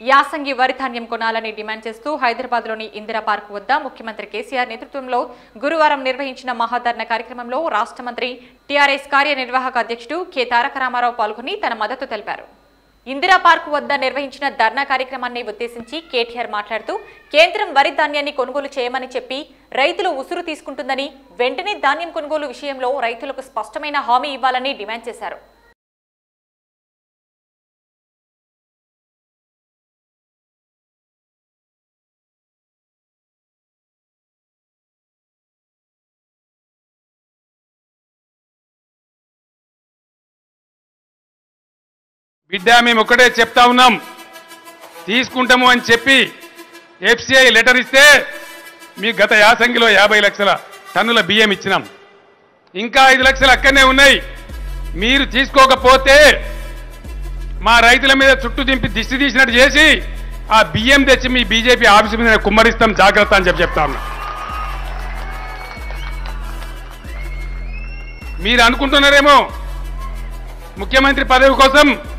యాసంగి వరి ధాన్యం కొనాలని డిమాండ్ చేస్తూ హైదరాబాద్లోని ఇందిరా పార్క్ వద్ద ముఖ్యమంత్రి కేసీఆర్ నేతృత్వంలో గురువారం నిర్వహించిన మహాధర్ణ కార్యక్రమంలో రాష్ట్ర మంత్రి టీఆర్ఎస్ కార్యనిర్వాహక అధ్యక్షుడు కె తారక రామారావు పాల్గొని తన మద్దతు తెలిపారు ఇందిరా పార్క్ వద్ద నిర్వహించిన ధర్నా కార్యక్రమాన్ని ఉద్దేశించి కేటీఆర్ మాట్లాడుతూ కేంద్రం వరి ధాన్యాన్ని కొనుగోలు చేయమని చెప్పి రైతులు ఉసురు తీసుకుంటుందని వెంటనే ధాన్యం కొనుగోలు విషయంలో రైతులకు స్పష్టమైన హామీ ఇవ్వాలని డిమాండ్ చేశారు బిడ్డ మేము ఒకటే చెప్తా ఉన్నాం తీసుకుంటాము అని చెప్పి ఎఫ్సిఐ లెటర్ ఇస్తే మీ గత యాసంగిలో యాభై లక్షల టన్నుల బియ్యం ఇచ్చినాం ఇంకా ఐదు లక్షలు అక్కడనే ఉన్నాయి మీరు తీసుకోకపోతే మా రైతుల మీద చుట్టూ దింపి దిష్టి తీసినట్టు చేసి ఆ బియ్యం తెచ్చి మీ బీజేపీ ఆఫీసు మీద కుమ్మరిస్తాం జాగ్రత్త అని చెప్పి చెప్తా ఉన్నా మీరు అనుకుంటున్నారేమో ముఖ్యమంత్రి పదవి కోసం